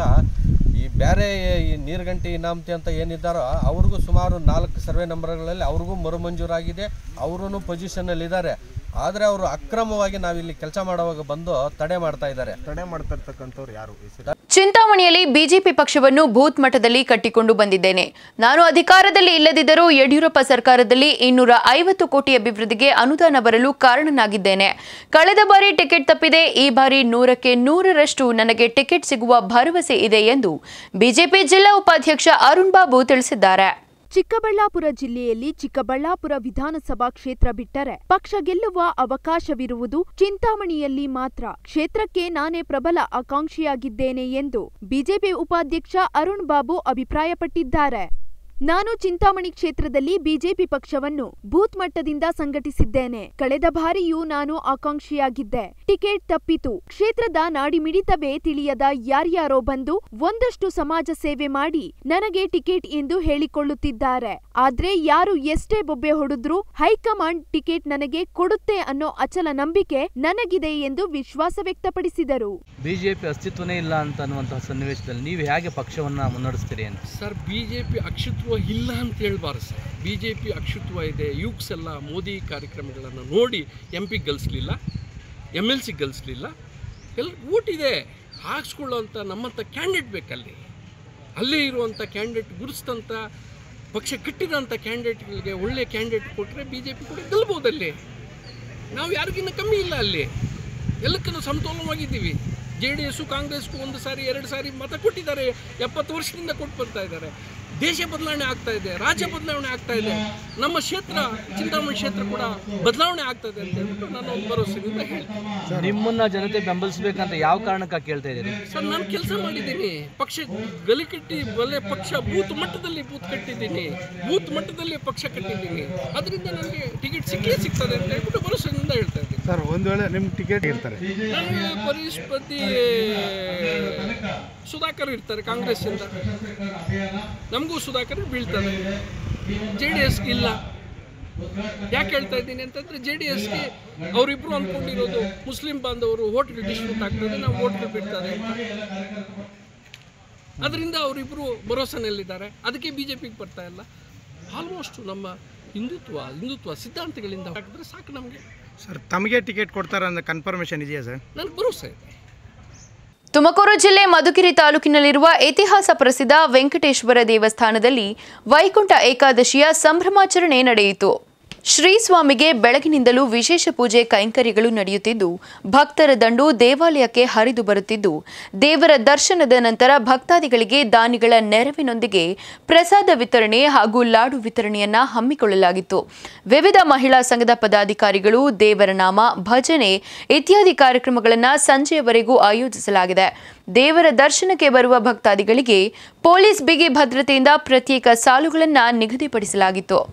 ಈ ಬೇರೆ ಈ ನೀರ್ಗಂಟಿ ಇನಾಮತಿ ಅಂತ ಏನಿದ್ದಾರೋ ಅವ್ರಿಗೂ ಸುಮಾರು ನಾಲ್ಕು ಸರ್ವೆ ನಂಬರ್ಗಳಲ್ಲಿ ಅವ್ರಿಗೂ ಮರುಮಂಜೂರಾಗಿದೆ ಅವರೂ ಪೊಸಿಷನಲ್ಲಿ ಇದ್ದಾರೆ ಆದರೆ ಅವರು ಅಕ್ರಮವಾಗಿ ನಾವಿಲ್ಲಿ ಕೆಲಸ ಮಾಡುವಾಗ ಬಂದು ತಡೆ ಮಾಡ್ತಾ ಇದ್ದಾರೆ ತಡೆ ಮಾಡ್ತಾ ಇರ್ತಕ್ಕಂಥವ್ರು ಯಾರು ಹೆಸರು ಚಿಂತಾಮಣಿಯಲ್ಲಿ ಬಿಜೆಪಿ ಪಕ್ಷವನ್ನು ಬೂತ್ ಮಟ್ಟದಲ್ಲಿ ಕಟ್ಟಿಕೊಂಡು ಬಂದಿದ್ದೇನೆ ನಾನು ಅಧಿಕಾರದಲ್ಲಿ ಇಲ್ಲದಿದ್ದರೂ ಯಡಿಯೂರಪ್ಪ ಸರ್ಕಾರದಲ್ಲಿ ಇನ್ನೂರ ಐವತ್ತು ಕೋಟಿ ಅಭಿವೃದ್ಧಿಗೆ ಅನುದಾನ ಬರಲು ಕಾರಣನಾಗಿದ್ದೇನೆ ಕಳೆದ ಬಾರಿ ಟಿಕೆಟ್ ತಪ್ಪಿದೆ ಈ ಬಾರಿ ನೂರಕ್ಕೆ ನೂರರಷ್ಟು ನನಗೆ ಟಿಕೆಟ್ ಸಿಗುವ ಭರವಸೆ ಇದೆ ಎಂದು ಬಿಜೆಪಿ ಜಿಲ್ಲಾ ಉಪಾಧ್ಯಕ್ಷ ಅರುಣ್ ಬಾಬು ತಿಳಿಸಿದ್ದಾರೆ ಚಿಕ್ಕಬಳ್ಳಾಪುರ ಜಿಲ್ಲೆಯಲ್ಲಿ ಚಿಕ್ಕಬಳ್ಳಾಪುರ ವಿಧಾನಸಭಾ ಕ್ಷೇತ್ರ ಬಿಟ್ಟರೆ ಪಕ್ಷ ಗೆಲ್ಲುವ ಅವಕಾಶವಿರುವುದು ಚಿಂತಾಮಣಿಯಲ್ಲಿ ಮಾತ್ರ ಕ್ಷೇತ್ರಕ್ಕೆ ನಾನೇ ಪ್ರಬಲ ಆಕಾಂಕ್ಷಿಯಾಗಿದ್ದೇನೆ ಎಂದು ಬಿಜೆಪಿ ಉಪಾಧ್ಯಕ್ಷ ಅರುಣ್ ಬಾಬು ಅಭಿಪ್ರಾಯಪಟ್ಟಿದ್ದಾರೆ ನಾನು ಚಿಂತಾಮಣಿ ಕ್ಷೇತ್ರದಲ್ಲಿ ಬಿಜೆಪಿ ಪಕ್ಷವನ್ನು ಬೂತ್ ಮಟ್ಟದಿಂದ ಸಂಘಟಿಸಿದ್ದೇನೆ ಕಳೆದ ಬಾರಿಯೂ ನಾನು ಆಕಾಂಕ್ಷಿಯಾಗಿದ್ದೆ ಟಿಕೆಟ್ ತಪ್ಪಿತು ಕ್ಷೇತ್ರದ ನಾಡಿಮಿಡಿತವೇ ತಿಳಿಯದ ಯಾರ್ಯಾರೋ ಬಂದು ಒಂದಷ್ಟು ಸಮಾಜ ಸೇವೆ ಮಾಡಿ ನನಗೆ ಟಿಕೆಟ್ ಎಂದು ಹೇಳಿಕೊಳ್ಳುತ್ತಿದ್ದಾರೆ ಆದ್ರೆ ಯಾರು ಎಷ್ಟೇ ಬೊಬ್ಬೆ ಹೊಡೆದ್ರೂ ಹೈಕಮಾಂಡ್ ಟಿಕೆಟ್ ನನಗೆ ಕೊಡುತ್ತೆ ಅನ್ನೋ ಅಚಲ ನಂಬಿಕೆ ನನಗಿದೆ ಎಂದು ವಿಶ್ವಾಸ ವ್ಯಕ್ತಪಡಿಸಿದರು ಬಿಜೆಪಿ ಅಸ್ತಿತ್ವನೇ ಇಲ್ಲ ಅಂತ ಅನ್ನುವಂತಹ ಸನ್ನಿವೇಶದಲ್ಲಿ ನೀವು ಹೇಗೆ ಪಕ್ಷವನ್ನು ಮುನ್ನಡೆಸ್ತೀರಿ ಅಂತ ಸರ್ ಬಿ ಜೆ ಪಿ ಅಕ್ಷತ್ವ ಇಲ್ಲ ಅಂತ ಹೇಳ್ಬಾರ್ದು ಸರ್ ಬಿ ಜೆ ಪಿ ಅಕ್ಷತ್ವ ಇದೆ ಯೂಕ್ಸ್ ಎಲ್ಲ ಮೋದಿ ಕಾರ್ಯಕ್ರಮಗಳನ್ನು ನೋಡಿ ಎಂ ಪಿ ಗಳಿಸ್ಲಿಲ್ಲ ಎಮ್ ಎಲ್ ಸಿ ಗಳಿಸ್ಲಿಲ್ಲ ಎಲ್ಲ ಓಟಿದೆ ಹಾಕ್ಸ್ಕೊಳ್ಳೋಂಥ ನಮ್ಮಂಥ ಕ್ಯಾಂಡಿಡೇಟ್ ಬೇಕಲ್ಲಿ ಅಲ್ಲೇ ಇರುವಂಥ ಕ್ಯಾಂಡಿಡೇಟ್ ಗುರುಸ್ತಂಥ ಪಕ್ಷ ಕಟ್ಟಿದಂಥ ಕ್ಯಾಂಡಿಡೇಟ್ಗಳಿಗೆ ಒಳ್ಳೆ ಕ್ಯಾಂಡಿಡೇಟ್ ಕೊಟ್ಟರೆ ಬಿ ಜೆ ಪಿ ಕೂಡ ಗೆಲ್ಬೋದಲ್ಲಿ ನಾವು ಯಾರಿಗಿನ್ನ ಕಮ್ಮಿ ಇಲ್ಲ ಅಲ್ಲಿ ಎಲ್ಲಕ್ಕೂ ಸಮತೋಲನವಾಗಿದ್ದೀವಿ ಜೆ ಡಿ ಎಸ್ಸು ಕಾಂಗ್ರೆಸ್ಗೂ ಒಂದು ಸಾರಿ ಎರಡು ಸಾರಿ ಮತ ಕೊಟ್ಟಿದ್ದಾರೆ ಎಪ್ಪತ್ತು ವರ್ಷದಿಂದ ಕೊಟ್ಟು ಬರ್ತಾ ಇದ್ದಾರೆ ದೇಶ ಬದಲಾವಣೆ ಆಗ್ತಾ ಇದೆ ರಾಜ್ಯ ಬದಲಾವಣೆ ಆಗ್ತಾ ಇದೆ ನಮ್ಮ ಕ್ಷೇತ್ರ ಚಿಂತಾಮಣಿ ಕ್ಷೇತ್ರ ಕೂಡ ಬದಲಾವಣೆ ಆಗ್ತಾ ಇದೆ ಅಂತ ಹೇಳ್ಬಿಟ್ಟು ನಾನು ಒಂದು ಭರವಸೆಯಿಂದ ಹೇಳ್ತೀನಿ ನಿಮ್ಮನ್ನ ಜನತೆ ಬೆಂಬಲಿಸಬೇಕಂತ ಯಾವ ಕಾರಣಕ್ಕಾಗಿ ಕೇಳ್ತಾ ಇದ್ದೀರಿ ಸರ್ ನಾನು ಕೆಲಸ ಮಾಡಿದ್ದೀನಿ ಪಕ್ಷ ಗಲಿಕಟ್ಟಿ ಬಲೆ ಪಕ್ಷ ಬೂತ್ ಮಟ್ಟದಲ್ಲಿ ಬೂತ್ ಕಟ್ಟಿದ್ದೀನಿ ಬೂತ್ ಮಟ್ಟದಲ್ಲಿ ಪಕ್ಷ ಕಟ್ಟಿದ್ದೀನಿ ಅದರಿಂದ ನನಗೆ ಟಿಕೆಟ್ ಸಿಕ್ಕೇ ಸಿಗ್ತದೆ ಅಂತ ಹೇಳ್ಬಿಟ್ಟು ಭರವಸೆಯಿಂದ ಹೇಳ್ತಾ ಇದ್ದೀನಿ ಸರ್ ಒಂದು ವೇಳೆ ನಿಮ್ಗೆ ಟಿಕೆಟ್ ಇರ್ತಾರೆ ನನಗೆ ಪರಿಸ್ಪತಿ ಸುಧಾಕರ್ ಇರ್ತಾರೆ ಕಾಂಗ್ರೆಸ್ಸಿಂದ ನಮಗೂ ಸುಧಾಕರ್ ಬೀಳ್ತಾರೆ ಜೆ ಡಿ ಎಸ್ ಇಲ್ಲ ಯಾಕೆ ಹೇಳ್ತಾ ಇದ್ದೀನಿ ಅಂತಂದ್ರೆ ಜೆ ಡಿ ಎಸ್ಗೆ ಅವರಿಬ್ರು ಅಂದ್ಕೊಂಡಿರೋದು ಮುಸ್ಲಿಂ ಬಾಂಧವರು ಹೋಟ್ಲ್ ಡಿಸ್ಟ್ರಿಬ್ಯೂಟ್ ಆಗ್ತದೆ ನಾವು ಹೋಟ್ಲ್ ಬಿಡ್ತಾರೆ ಅಂತ ಅದರಿಂದ ಅವರಿಬ್ಬರು ಭರೋಸೆನಲ್ಲಿದ್ದಾರೆ ಅದಕ್ಕೆ ಬಿ ಜೆ ಪಿಗೆ ಬರ್ತಾ ಇಲ್ಲ ಆಲ್ಮೋಸ್ಟ್ ನಮ್ಮ ಹಿಂದುತ್ವ ಹಿಂದುತ್ವ ಸಿದ್ಧಾಂತಗಳಿಂದ ಹಾಕಿದ್ರೆ ಸಾಕು ನಮಗೆ ಸರ್ ತಮಗೆ ಟಿಕೆಟ್ ಕೊಡ್ತಾರೆ ಅನ್ನೋ ಕನ್ಫರ್ಮೇಷನ್ ಇದೆಯಾ ಸರ್ ನನಗೆ ಭರೋಸೆ ಇದೆ ತುಮಕೂರು ಜಿಲ್ಲೆ ಮಧುಗಿರಿ ತಾಲೂಕಿನಲ್ಲಿರುವ ಇತಿಹಾಸ ಪ್ರಸಿದ್ಧ ವೆಂಕಟೇಶ್ವರ ದೇವಸ್ಥಾನದಲ್ಲಿ ವೈಕುಂಠ ಏಕಾದಶಿಯ ಸಂಭ್ರಮಾಚರಣೆ ನಡೆಯಿತು ಶ್ರೀಸ್ವಾಮಿಗೆ ಬೆಳಗಿನಿಂದಲೂ ವಿಶೇಷ ಪೂಜೆ ಕೈಂಕರ್ಯಗಳು ನಡೆಯುತ್ತಿದ್ದು ಭಕ್ತರ ದಂಡು ದೇವಾಲಯಕ್ಕೆ ಹರಿದು ಬರುತ್ತಿದ್ದು ದೇವರ ದರ್ಶನದ ನಂತರ ಭಕ್ತಾದಿಗಳಿಗೆ ದಾನಿಗಳ ನೆರವಿನೊಂದಿಗೆ ಪ್ರಸಾದ ವಿತರಣೆ ಹಾಗೂ ಲಾಡು ವಿತರಣೆಯನ್ನ ಹಮ್ಮಿಕೊಳ್ಳಲಾಗಿತ್ತು ವಿವಿಧ ಮಹಿಳಾ ಸಂಘದ ಪದಾಧಿಕಾರಿಗಳು ದೇವರ ನಾಮ ಭಜನೆ ಇತ್ಯಾದಿ ಕಾರ್ಯಕ್ರಮಗಳನ್ನು ಸಂಜೆಯವರೆಗೂ ಆಯೋಜಿಸಲಾಗಿದೆ ದೇವರ ದರ್ಶನಕ್ಕೆ ಬರುವ ಭಕ್ತಾದಿಗಳಿಗೆ ಪೊಲೀಸ್ ಬಿಗಿ ಭದ್ರತೆಯಿಂದ ಪ್ರತ್ಯೇಕ ಸಾಲುಗಳನ್ನು ನಿಗದಿಪಡಿಸಲಾಗಿತ್ತು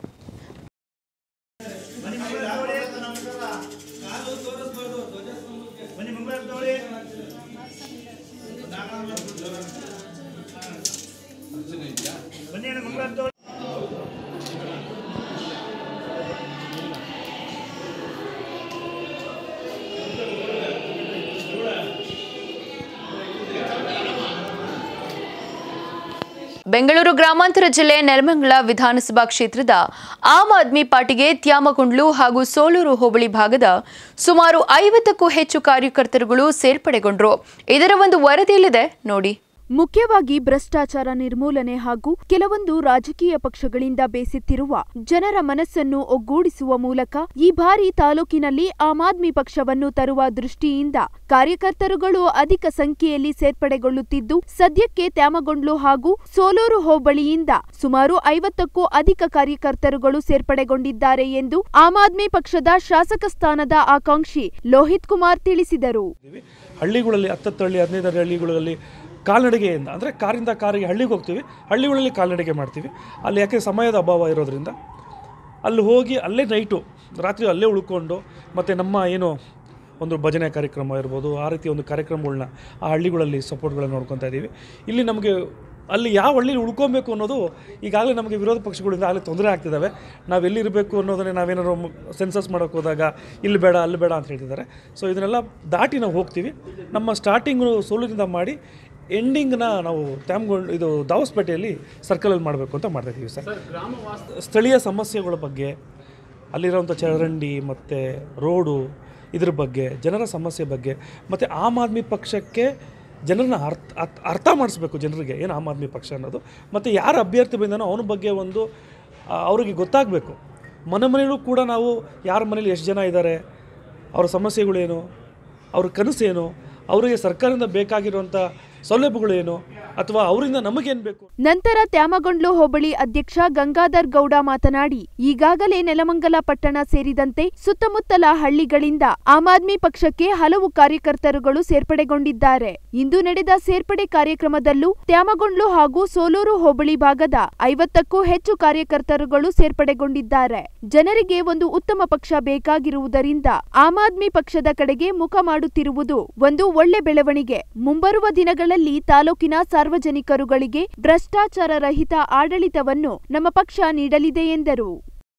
ಬೆಂಗಳೂರು ಗ್ರಾಮಾಂತರ ಜಿಲ್ಲೆ ನೆಲಮಂಗಲ ವಿಧಾನಸಭಾ ಕ್ಷೇತ್ರದ ಆಮ್ ಆದ್ಮಿ ಪಾರ್ಟಿಗೆ ತ್ಯಾಮಗೊಂಡ್ಲು ಹಾಗೂ ಸೋಲೂರು ಹೋಬಳಿ ಭಾಗದ ಸುಮಾರು ಐವತ್ತಕ್ಕೂ ಹೆಚ್ಚು ಕಾರ್ಯಕರ್ತರುಗಳು ಸೇರ್ಪಡೆಗೊಂಡರು ಇದರ ಒಂದು ವರದಿಯಲ್ಲಿದೆ ನೋಡಿ ಮುಖ್ಯವಾಗಿ ಭ್ರಷ್ಟಾಚಾರ ನಿರ್ಮೂಲನೆ ಹಾಗೂ ಕೆಲವೊಂದು ರಾಜಕೀಯ ಪಕ್ಷಗಳಿಂದ ಬೇಸತ್ತಿರುವ ಜನರ ಮನಸ್ಸನ್ನು ಒಗ್ಗೂಡಿಸುವ ಮೂಲಕ ಈ ಬಾರಿ ತಾಲೂಕಿನಲ್ಲಿ ಆಮ್ ಆದ್ಮಿ ಪಕ್ಷವನ್ನು ತರುವ ದೃಷ್ಟಿಯಿಂದ ಕಾರ್ಯಕರ್ತರುಗಳು ಅಧಿಕ ಸಂಖ್ಯೆಯಲ್ಲಿ ಸೇರ್ಪಡೆಗೊಳ್ಳುತ್ತಿದ್ದು ಸದ್ಯಕ್ಕೆ ತ್ಯಾಮಗೊಂಡ್ಲು ಹಾಗೂ ಸೋಲೂರು ಹೋಬಳಿಯಿಂದ ಸುಮಾರು ಐವತ್ತಕ್ಕೂ ಅಧಿಕ ಕಾರ್ಯಕರ್ತರುಗಳು ಸೇರ್ಪಡೆಗೊಂಡಿದ್ದಾರೆ ಎಂದು ಆಮ್ ಆದ್ಮಿ ಪಕ್ಷದ ಶಾಸಕ ಸ್ಥಾನದ ಆಕಾಂಕ್ಷಿ ಲೋಹಿತ್ ಕುಮಾರ್ ತಿಳಿಸಿದರು ಹಳ್ಳಿಗಳಲ್ಲಿ ಹತ್ತತ್ತು ಹಳ್ಳಿ ಹದಿನೈದು ಹಳ್ಳಿಗಳಲ್ಲಿ ಕಾಲ್ನಡಿಗೆಯಿಂದ ಅಂದರೆ ಕಾರಿಂದ ಕಾರಿಗೆ ಹಳ್ಳಿಗೆ ಹೋಗ್ತೀವಿ ಹಳ್ಳಿಗಳಲ್ಲಿ ಕಾಲ್ನಡಿಗೆ ಮಾಡ್ತೀವಿ ಅಲ್ಲಿ ಯಾಕೆ ಸಮಯದ ಅಭಾವ ಇರೋದ್ರಿಂದ ಅಲ್ಲಿ ಹೋಗಿ ಅಲ್ಲೇ ನೈಟು ರಾತ್ರಿ ಅಲ್ಲೇ ಉಳ್ಕೊಂಡು ಮತ್ತು ನಮ್ಮ ಏನು ಒಂದು ಭಜನೆ ಕಾರ್ಯಕ್ರಮ ಇರ್ಬೋದು ಆ ರೀತಿ ಒಂದು ಕಾರ್ಯಕ್ರಮಗಳನ್ನ ಆ ಹಳ್ಳಿಗಳಲ್ಲಿ ಸಪೋರ್ಟ್ಗಳನ್ನ ನೋಡ್ಕೊತಾ ಇದ್ದೀವಿ ಇಲ್ಲಿ ನಮಗೆ ಅಲ್ಲಿ ಯಾವ ಹಳ್ಳಿಲಿ ಉಳ್ಕೊಬೇಕು ಅನ್ನೋದು ಈಗಾಗಲೇ ನಮಗೆ ವಿರೋಧ ಪಕ್ಷಗಳಿಂದ ಆಗಲೇ ತೊಂದರೆ ಆಗ್ತಿದ್ದಾವೆ ನಾವು ಎಲ್ಲಿರಬೇಕು ಅನ್ನೋದನ್ನೇ ನಾವೇನಾದ್ರು ಸೆನ್ಸಸ್ ಮಾಡೋಕ್ಕೆ ಹೋದಾಗ ಇಲ್ಲಿ ಬೇಡ ಅಲ್ಲಿ ಬೇಡ ಅಂತ ಹೇಳ್ತಿದ್ದಾರೆ ಸೊ ಇದನ್ನೆಲ್ಲ ದಾಟಿ ನಾವು ಹೋಗ್ತೀವಿ ನಮ್ಮ ಸ್ಟಾರ್ಟಿಂಗು ಸೋಲೂರಿಂದ ಮಾಡಿ ಎಂಡಿಂಗ್ನ ನಾವು ತ್ಯಾಮ್ಗೊಂಡು ಇದು ದಾವಸ್ಪೇಟೆಯಲ್ಲಿ ಸರ್ಕಲಲ್ಲಿ ಮಾಡಬೇಕು ಅಂತ ಮಾಡ್ತಾಯಿದ್ದೀವಿ ಸರ್ ಸ್ಥಳೀಯ ಸಮಸ್ಯೆಗಳ ಬಗ್ಗೆ ಅಲ್ಲಿರೋಂಥ ಚರಂಡಿ ಮತ್ತು ರೋಡು ಇದ್ರ ಬಗ್ಗೆ ಜನರ ಸಮಸ್ಯೆ ಬಗ್ಗೆ ಮತ್ತು ಆಮ್ ಆದ್ಮಿ ಪಕ್ಷಕ್ಕೆ ಜನರನ್ನ ಅರ್ಥ ಅರ್ಥ- ಅರ್ಥ ಮಾಡಿಸ್ಬೇಕು ಜನರಿಗೆ ಏನು ಆಮ್ ಆದ್ಮಿ ಪಕ್ಷ ಅನ್ನೋದು ಮತ್ತು ಯಾರು ಅಭ್ಯರ್ಥಿ ಬಂದಾನೋ ಅವನ ಬಗ್ಗೆ ಒಂದು ಆ, ಅವ್ರಿಗೆ ಗೊತ್ತಾಗಬೇಕು ಮನೆ ಮನೆಯಲ್ಲೂ ಕೂಡ ನಾವು ಯಾರ ಮನೇಲಿ ಎಷ್ಟು ಜನ ಇದ್ದಾರೆ ಅವ್ರ ಸಮಸ್ಯೆಗಳೇನು ಅವ್ರ ಕನಸೇನು ಅವರಿಗೆ ಸರ್ಕಾರದಿಂದ ಬೇಕಾಗಿರುವಂಥ ಸೌಲಭ್ಯಗಳೇನು ಅಥವಾ ಅವರಿಂದ ನಮಗೇನು ಬೇಕು ನಂತರ ತ್ಯಾಮಗೊಂಡ್ಲು ಹೋಬಳಿ ಅಧ್ಯಕ್ಷ ಗಂಗಾಧರ್ ಗೌಡ ಮಾತನಾಡಿ ಈಗಾಗಲೇ ನೆಲಮಂಗಲ ಪಟ್ಟಣ ಸೇರಿದಂತೆ ಸುತ್ತಮುತ್ತಲ ಹಳ್ಳಿಗಳಿಂದ ಆಮ್ ಆದ್ಮಿ ಪಕ್ಷಕ್ಕೆ ಹಲವು ಕಾರ್ಯಕರ್ತರುಗಳು ಸೇರ್ಪಡೆಗೊಂಡಿದ್ದಾರೆ ಇಂದು ನಡೆದ ಸೇರ್ಪಡೆ ಕಾರ್ಯಕ್ರಮದಲ್ಲೂ ತ್ಯಾಮಗೊಂಡ್ಲು ಹಾಗೂ ಸೋಲೂರು ಹೋಬಳಿ ಭಾಗದ ಐವತ್ತಕ್ಕೂ ಹೆಚ್ಚು ಕಾರ್ಯಕರ್ತರುಗಳು ಸೇರ್ಪಡೆಗೊಂಡಿದ್ದಾರೆ ಜನರಿಗೆ ಒಂದು ಉತ್ತಮ ಪಕ್ಷ ಬೇಕಾಗಿರುವುದರಿಂದ ಆಮ್ ಆದ್ಮಿ ಪಕ್ಷದ ಕಡೆಗೆ ಮುಖ ಮಾಡುತ್ತಿರುವುದು ಒಂದು ಒಳ್ಳೆ ಬೆಳವಣಿಗೆ ಮುಂಬರುವ ದಿನಗಳಲ್ಲಿ ತಾಲೂಕಿನ ಸಾರ್ವಜನಿಕರುಗಳಿಗೆ ಭ್ರಷ್ಟಾಚಾರ ರಹಿತ ಆಡಳಿತವನ್ನು ನಮ್ಮ ಪಕ್ಷ ನೀಡಲಿದೆ ಎಂದರು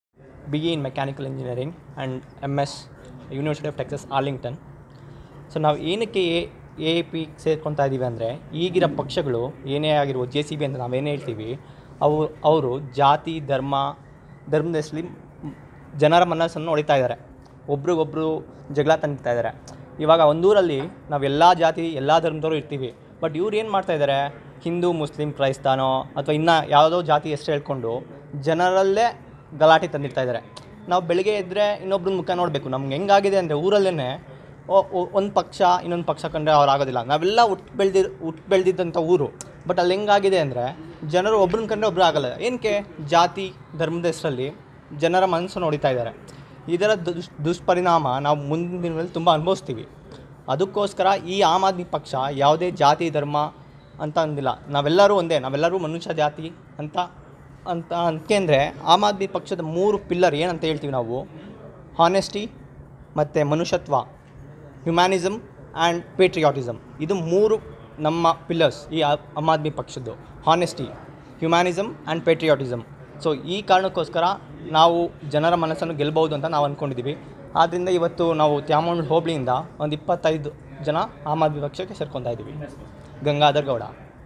BE in Mechanical Engineering and MS University of Texas Arlington. So ನಾವು ಏನಕ್ಕೆ ಎ ಎ ಪಿ ಸೇರ್ಕೊತಾ ಇದ್ದೀವಿ ಅಂದರೆ ಈಗಿರೋ ಪಕ್ಷಗಳು ಏನೇ ಆಗಿರ್ಬೋದು ಜೆ ಸಿ ಬಿ ಅಂತ ನಾವೇನು ಹೇಳ್ತೀವಿ ಅವು ಅವರು ಜಾತಿ ಧರ್ಮ ಧರ್ಮದ ಹೆಸರಲ್ಲಿ ಜನರ ಮನಸ್ಸನ್ನು ಹೊಡಿತಾ ಇದ್ದಾರೆ ಒಬ್ರಿಗೊಬ್ರು ಜಗಳ ತಂದಿರ್ತಾ ಇದ್ದಾರೆ ಇವಾಗ ಒಂದೂರಲ್ಲಿ ನಾವೆಲ್ಲ ಜಾತಿ ಎಲ್ಲ ಧರ್ಮದವರು ಇರ್ತೀವಿ ಬಟ್ ಇವ್ರು ಏನು ಮಾಡ್ತಾ ಇದ್ದಾರೆ ಹಿಂದೂ ಮುಸ್ಲಿಂ ಕ್ರೈಸ್ತಾನೋ ಅಥವಾ ಇನ್ನು ಯಾವುದೋ ಜಾತಿ ಹೆಸರು ಹೇಳ್ಕೊಂಡು ಜನರಲ್ಲೇ ಗಲಾಟೆ ತಂದಿರ್ತಾ ಇದ್ದಾರೆ ನಾವು ಬೆಳಿಗ್ಗೆ ಎದ್ದರೆ ಇನ್ನೊಬ್ರನ್ನ ಮುಖ ನೋಡಬೇಕು ನಮ್ಗೆ ಹೆಂಗಾಗಿದೆ ಅಂದರೆ ಊರಲ್ಲೇ ಒಂದು ಪಕ್ಷ ಇನ್ನೊಂದು ಪಕ್ಷ ಕಂಡ್ರೆ ಅವ್ರು ಆಗೋದಿಲ್ಲ ನಾವೆಲ್ಲ ಹುಟ್ಟು ಬೆಳೆದಿ ಹುಟ್ಟು ಬೆಳೆದಿದ್ದಂಥ ಊರು ಬಟ್ ಅಲ್ಲಿ ಹೆಂಗಾಗಿದೆ ಅಂದರೆ ಜನರು ಒಬ್ರನ್ನ ಕಂಡ್ರೆ ಒಬ್ಬರು ಆಗಲ್ಲ ಏನಕ್ಕೆ ಜಾತಿ ಧರ್ಮದ ಹೆಸರಲ್ಲಿ ಜನರ ಮನಸ್ಸನ್ನು ಹೊಡಿತಾ ಇದ್ದಾರೆ ಇದರ ದುಷ್ ದುಷ್ಪರಿಣಾಮ ನಾವು ಮುಂದಿನ ದಿನಗಳಲ್ಲಿ ತುಂಬ ಅನುಭವಿಸ್ತೀವಿ ಅದಕ್ಕೋಸ್ಕರ ಈ ಆಮ್ ಆದ್ಮಿ ಪಕ್ಷ ಯಾವುದೇ ಜಾತಿ ಧರ್ಮ ಅಂತ ಅಂದಿಲ್ಲ ನಾವೆಲ್ಲರೂ ಒಂದೇ ನಾವೆಲ್ಲರೂ ಮನುಷ್ಯ ಜಾತಿ ಅಂತ ಅಂತ ಅಂದ್ಕೆಂದರೆ ಆಮ್ ಆದ್ಮಿ ಪಕ್ಷದ ಮೂರು ಪಿಲ್ಲರ್ ಏನಂತ ಹೇಳ್ತೀವಿ ನಾವು ಹಾನೆಸ್ಟಿ ಮತ್ತು ಮನುಷ್ಯತ್ವ ಹ್ಯುಮ್ಯಾನಿಸಮ್ ಆ್ಯಂಡ್ ಪೇಟ್ರಿಯಾಟಿಸಮ್ ಇದು ಮೂರು ನಮ್ಮ ಪಿಲ್ಲರ್ಸ್ ಈ ಆ- ಆಮ್ ಆದ್ಮಿ ಪಕ್ಷದ್ದು honesty humanism and patriotism so ಈ ಕಾರಣಕ್ಕೋಸ್ಕರ ನಾವು ಜನರ ಮನಸ್ಸನ್ನು ಗೆಲ್ಬಹುದು ಅಂತ ನಾವು ಅಂದ್ಕೊಂಡಿದ್ದೀವಿ ಆದ್ದರಿಂದ ಇವತ್ತು ನಾವು ತ್ಯಾಮೂರು ಹೋಬಳಿಯಿಂದ ಒಂದು ಇಪ್ಪತ್ತೈದು ಜನ ಆಮ್ ಆದ್ಮಿ ಪಕ್ಷಕ್ಕೆ ಸೇರ್ಕೊತಾ ಇದ್ದೀವಿ ಗಂಗಾಧರ್ ಗೌಡ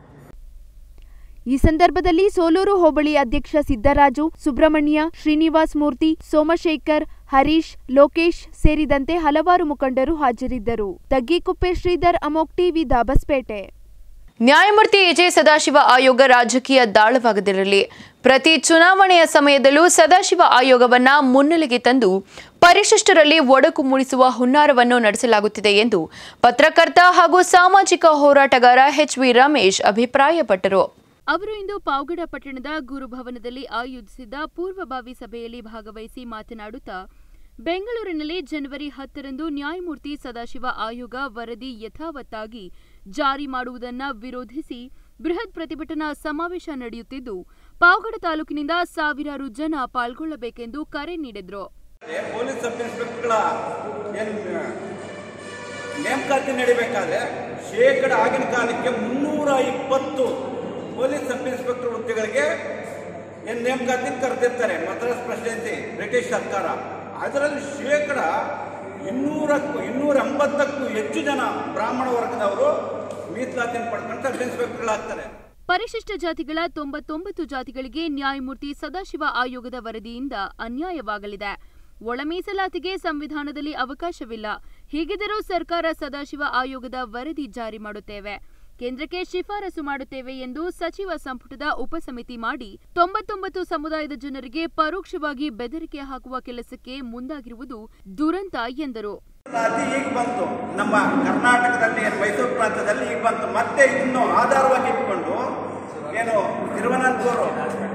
ಈ ಸಂದರ್ಭದಲ್ಲಿ ಸೋಲೂರು ಹೋಬಳಿ ಅಧ್ಯಕ್ಷ ಸಿದ್ದರಾಜು ಸುಬ್ರಹ್ಮಣ್ಯ ಶ್ರೀನಿವಾಸ್ ಮೂರ್ತಿ ಸೋಮಶೇಖರ್ ಹರೀಶ್ ಲೋಕೇಶ್ ಸೇರಿದಂತೆ ಹಲವಾರು ಮುಖಂಡರು ಹಾಜರಿದ್ದರು ತಗ್ಗಿಕುಪ್ಪೆ ಶ್ರೀಧರ್ ಅಮೋಕ್ ಟಿವಿ ದಾಬಸ್ಪೇಟೆ ನ್ಯಾಯಮೂರ್ತಿ ಎಜೆ ಸದಾಶಿವ ಆಯೋಗ ರಾಜಕೀಯ ದಾಳವಾಗದಿರಲಿ ಪ್ರತಿ ಚುನಾವಣೆಯ ಸಮಯದಲ್ಲೂ ಸದಾಶಿವ ಆಯೋಗವನ್ನ ಮುನ್ನೆಲೆಗೆ ತಂದು ಪರಿಶಿಷ್ಟರಲ್ಲಿ ಒಡಕು ಮೂಡಿಸುವ ಹುನ್ನಾರವನ್ನು ನಡೆಸಲಾಗುತ್ತಿದೆ ಎಂದು ಪತ್ರಕರ್ತ ಹಾಗೂ ಸಾಮಾಜಿಕ ಹೋರಾಟಗಾರ ಎಚ್ ವಿ ರಮೇಶ್ ಅಭಿಪ್ರಾಯಪಟ್ಟರು ಅವರು ಇಂದು ಪಾವಗಡ ಪಟ್ಟಣದ ಗುರುಭವನದಲ್ಲಿ ಆಯೋಜಿಸಿದ್ದ ಪೂರ್ವಭಾವಿ ಸಭೆಯಲ್ಲಿ ಭಾಗವಹಿಸಿ ಮಾತನಾಡುತ್ತಾ ಬೆಂಗಳೂರಿನಲ್ಲಿ ಜನವರಿ ಹತ್ತರಂದು ನ್ಯಾಯಮೂರ್ತಿ ಸದಾಶಿವ ಆಯೋಗ ವರದಿ ಯಥಾವತ್ತಾಗಿ ಜಾರಿ ಮಾಡುವುದನ್ನ ವಿರೋಧಿಸಿ ಬೃಹತ್ ಪ್ರತಿಭಟನಾ ಸಮಾವೇಶ ನಡೆಯುತ್ತಿದ್ದು ಪಾವಗಡ ತಾಲೂಕಿನಿಂದ ಸಾವಿರಾರು ಜನ ಪಾಲ್ಗೊಳ್ಳಬೇಕೆಂದು ಕರೆ ನೀಡಿದ್ರು ಪೊಲೀಸ್ ಸಬ್ ಇನ್ಸ್ಪೆಕ್ಟರ್ಗಳ ಏನು ನೇಮಕಾತಿ ನಡಿಬೇಕಾದ್ರೆ ಶೇಕಡ ಆಗಿನ ಕಾಲಕ್ಕೆ ಮುನ್ನೂರ ಇಪ್ಪತ್ತು ಪೊಲೀಸ್ ಸಬ್ ಇನ್ಸ್ಪೆಕ್ಟರ್ ಹುದ್ದೆಗಳಿಗೆ ಏನು ನೇಮಕಾತಿ ಕರೆದಿರ್ತಾರೆ ಮದ್ರಾಸ್ ಪ್ರೆಸಿಡೆನ್ಸಿ ಬ್ರಿಟಿಷ್ ಸರ್ಕಾರ ಅದರಲ್ಲಿ ಶೇಕಡ ಇನ್ನೂರಕ್ಕೂ ಇನ್ನೂರ ಎಂಬತ್ತಕ್ಕೂ ಹೆಚ್ಚು ಜನ ಬ್ರಾಹ್ಮಣ ವರ್ಗದವರು ಮೀಸಲಾತಿಯನ್ನು ಪಡ್ಕೊಂಡು ಸಬ್ ಇನ್ಸ್ಪೆಕ್ಟರ್ಗಳಾಗ್ತಾರೆ ಪರಿಶಿಷ್ಟ ಜಾತಿಗಳ ತೊಂಬತ್ತೊಂಬತ್ತು ಜಾತಿಗಳಿಗೆ ನ್ಯಾಯಮೂರ್ತಿ ಸದಾಶಿವ ಆಯೋಗದ ವರದಿಯಿಂದ ಅನ್ಯಾಯವಾಗಲಿದೆ ಒಳ ಮೀಸಲಾತಿಗೆ ಸಂವಿಧಾನದಲ್ಲಿ ಅವಕಾಶವಿಲ್ಲ ಹೀಗಿದ್ದರೂ ಸರ್ಕಾರ ಸದಾಶಿವ ಆಯೋಗದ ವರದಿ ಜಾರಿ ಮಾಡುತ್ತೇವೆ ಕೇಂದ್ರಕ್ಕೆ ಶಿಫಾರಸು ಮಾಡುತ್ತೇವೆ ಎಂದು ಸಚಿವ ಸಂಪುಟದ ಉಪಸಮಿತಿ ಮಾಡಿ ತೊಂಬತ್ತೊಂಬತ್ತು ಸಮುದಾಯದ ಜನರಿಗೆ ಪರೋಕ್ಷವಾಗಿ ಬೆದರಿಕೆ ಹಾಕುವ ಕೆಲಸಕ್ಕೆ ಮುಂದಾಗಿರುವುದು ದುರಂತ ಎಂದರು ಮೀಸಲಾತಿ ಈಗ ಬಂತು ನಮ್ಮ ಕರ್ನಾಟಕದಲ್ಲಿ ಏನು ಮೈಸೂರು ಪ್ರಾಂತ್ಯದಲ್ಲಿ ಈಗ ಬಂತು ಮತ್ತೆ ಇದನ್ನು ಆಧಾರವಾಗಿ ಇಟ್ಕೊಂಡು ಏನು ತಿರುವನಂತಪುರ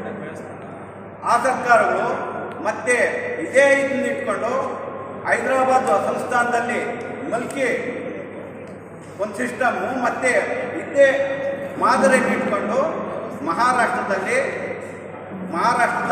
ಆ ಸರ್ಕಾರಗಳು ಮತ್ತೆ ಇದೇ ಇದನ್ನ ಇಟ್ಕೊಂಡು ಹೈದರಾಬಾದ್ ಸಂಸ್ಥಾನದಲ್ಲಿ ಮಲ್ಕಿ ಒಂದು ಸಿಸ್ಟಮು ಮತ್ತೆ ಇದೇ ಮಾದರಿಯನ್ನು ಇಟ್ಕೊಂಡು ಮಹಾರಾಷ್ಟ್ರದಲ್ಲಿ ಮಹಾರಾಷ್ಟ್ರದ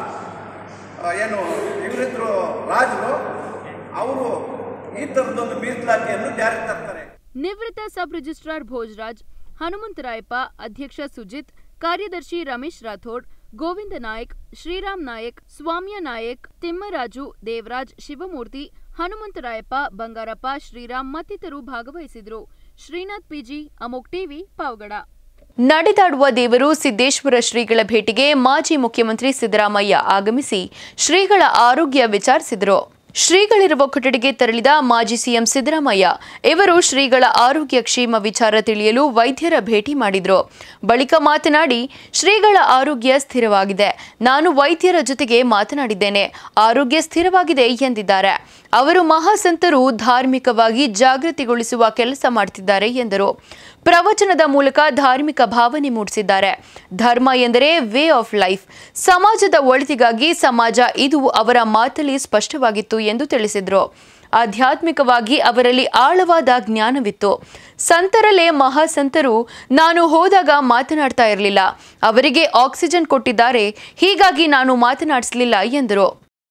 ಆ, ಏನು ಇವರಿದ್ರು ರಾಜರು ಅವರು ಈ ಥರದೊಂದು ಮೀಸಲಾತಿಯನ್ನು ಜಾರಿಗೆ ತರ್ತಾರೆ ನಿವೃತ್ತ ಸಬ್ ರಿಜಿಸ್ಟ್ರಾರ್ ಭೋಜರಾಜ್ ಹನುಮಂತರಾಯಪ್ಪ ಅಧ್ಯಕ್ಷ ಸುಜಿತ್ ಕಾರ್ಯದರ್ಶಿ ರಮೇಶ್ ರಾಥೋಡ್ ಗೋವಿಂದ ನಾಯಕ್ ಶ್ರೀರಾಮ್ ನಾಯಕ್ ಸ್ವಾಮ್ಯ ನಾಯಕ್ ತಿಮ್ಮರಾಜು ದೇವರಾಜ್ ಶಿವಮೂರ್ತಿ ಹನುಮಂತರಾಯಪ್ಪ ಬಂಗಾರಪ್ಪ ಶ್ರೀರಾಮ್ ಮತ್ತಿತರರು ಭಾಗವಹಿಸಿದ್ರು ಶ್ರೀನಾಥ್ ಪಿಜಿ ಅಮೋಕ್ ಟಿವಿ ಪಾವಗಡ ನಡೆದಾಡುವ ದೇವರು ಸಿದ್ದೇಶ್ವರ ಶ್ರೀಗಳ ಭೇಟಿಗೆ ಮಾಜಿ ಮುಖ್ಯಮಂತ್ರಿ ಸಿದ್ದರಾಮಯ್ಯ ಆಗಮಿಸಿ ಶ್ರೀಗಳ ಆರೋಗ್ಯ ವಿಚಾರಿಸಿದರು ಶ್ರೀಗಳಿರುವ ಕೊಠಡಿಗೆ ತೆರಳಿದ ಮಾಜಿ ಸಿಎಂ ಸಿದ್ದರಾಮಯ್ಯ ಇವರು ಶ್ರೀಗಳ ಆರೋಗ್ಯ ಕ್ಷೇಮ ವಿಚಾರ ತಿಳಿಯಲು ವೈದ್ಯರ ಭೇಟಿ ಮಾಡಿದ್ರು ಬಳಿಕ ಮಾತನಾಡಿ ಶ್ರೀಗಳ ಆರೋಗ್ಯ ಸ್ಥಿರವಾಗಿದೆ ನಾನು ವೈದ್ಯರ ಜೊತೆಗೆ ಮಾತನಾಡಿದ್ದೇನೆ ಆರೋಗ್ಯ ಸ್ಥಿರವಾಗಿದೆ ಎಂದಿದ್ದಾರೆ ಅವರು ಮಹಾಸಂತರು ಧಾರ್ಮಿಕವಾಗಿ ಜಾಗೃತಿಗೊಳಿಸುವ ಕೆಲಸ ಮಾಡ್ತಿದ್ದಾರೆ ಎಂದರು ಪ್ರವಚನದ ಮೂಲಕ ಧಾರ್ಮಿಕ ಭಾವನೆ ಮೂಡಿಸಿದ್ದಾರೆ ಧರ್ಮ ಎಂದರೆ ವೇ ಆಫ್ ಲೈಫ್ ಸಮಾಜದ ಒಳಿತಿಗಾಗಿ ಸಮಾಜ ಇದು ಅವರ ಮಾತಲ್ಲಿ ಸ್ಪಷ್ಟವಾಗಿತ್ತು ಎಂದು ತಿಳಿಸಿದರು ಆಧ್ಯಾತ್ಮಿಕವಾಗಿ ಅವರಲ್ಲಿ ಆಳವಾದ ಜ್ಞಾನವಿತ್ತು ಸಂತರಲ್ಲೇ ಮಹಾಸಂತರು ನಾನು ಹೋದಾಗ ಮಾತನಾಡ್ತಾ ಇರಲಿಲ್ಲ ಅವರಿಗೆ ಆಕ್ಸಿಜನ್ ಕೊಟ್ಟಿದ್ದಾರೆ ಹೀಗಾಗಿ ನಾನು ಮಾತನಾಡಿಸಲಿಲ್ಲ ಎಂದರು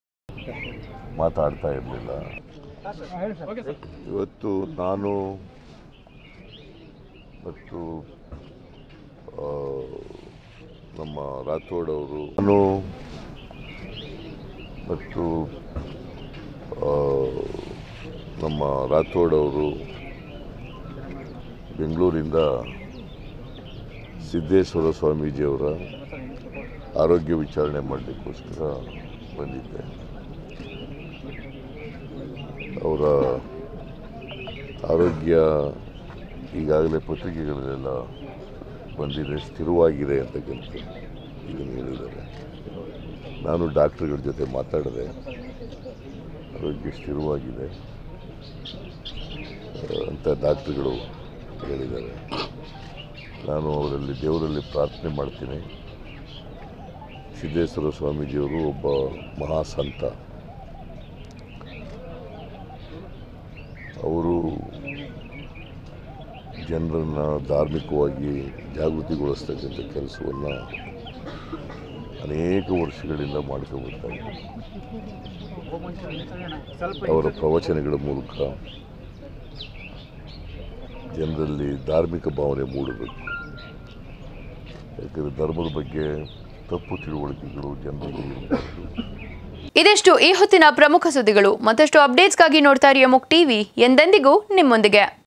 ಮಾತಾಡ್ತಾ ಇರಲಿಲ್ಲ ಇವತ್ತು ನಾನು ಮತ್ತು ಆ, ನಮ್ಮ ರಾಥೋಡ್ ಅವರು ನಾನು ಮತ್ತು ಆ, ನಮ್ಮ ರಾಥೋಡ್ ಅವರು ಬೆಂಗಳೂರಿಂದ ಸಿದ್ದೇಶ್ವರ ಸ್ವಾಮೀಜಿಯವರ ಆರೋಗ್ಯ ವಿಚಾರಣೆ ಮಾಡಲಿಕ್ಕೋಸ್ಕರ ಬಂದಿದ್ದೆ ಅವರ ಆರೋಗ್ಯ ಈಗಾಗಲೇ ಪತ್ರಿಕೆಗಳಲ್ಲೆಲ್ಲ ಬಂದಿದೆ ಸ್ಥಿರವಾಗಿದೆ ಅಂತಕ್ಕಂಥ ಇದನ್ನು ಹೇಳಿದ್ದಾರೆ ನಾನು ಡಾಕ್ಟ್ರುಗಳ ಜೊತೆ ಮಾತಾಡಿದೆ ಆರೋಗ್ಯ ಸ್ಥಿರವಾಗಿದೆ ಆ, ಅಂತ ಡಾಕ್ಟ್ರುಗಳು ಹೇಳಿದ್ದಾರೆ ನಾನು ಅವರಲ್ಲಿ ದೇವರಲ್ಲಿ ಪ್ರಾರ್ಥನೆ ಮಾಡ್ತೀನಿ ಸಿದ್ದೇಶ್ವರ ಸ್ವಾಮೀಜಿಯವರು ಒಬ್ಬ ಮಹಾಸಂತ ಅವರು ಜನರನ್ನು ಧಾರ್ಮಿಕವಾಗಿ ಜಾಗೃತಿಗೊಳಿಸ್ತಕ್ಕಂಥ ಕೆಲಸವನ್ನು ಅನೇಕ ವರ್ಷಗಳಿಂದ ಮಾಡ್ಕೊಬರ್ತಾ ಇದ್ದಾರೆ ಅವರ ಪ್ರವಚನಗಳ ಮೂಲಕ ಜನರಲ್ಲಿ ಧಾರ್ಮಿಕ ಭಾವನೆ ಮೂಡಬೇಕು ಯಾಕಂದರೆ ಧರ್ಮದ ಬಗ್ಗೆ ತಪ್ಪು ತಿಳುವಳಿಕೆಗಳು ಜನರಲ್ಲಿ ಇರಬಾರ್ದು ಇದಿಷ್ಟು ಈ ಹೊತ್ತಿನ ಪ್ರಮುಖ ಸುದ್ದಿಗಳು ಮತ್ತಷ್ಟು ಅಪ್ಡೇಟ್ಸ್ಗಾಗಿ ನೋಡ್ತಾ ಇರಿ ಅಮುಕ್ ಟಿವಿ ಎಂದೆಂದಿಗೂ ನಿಮ್ಮೊಂದಿಗೆ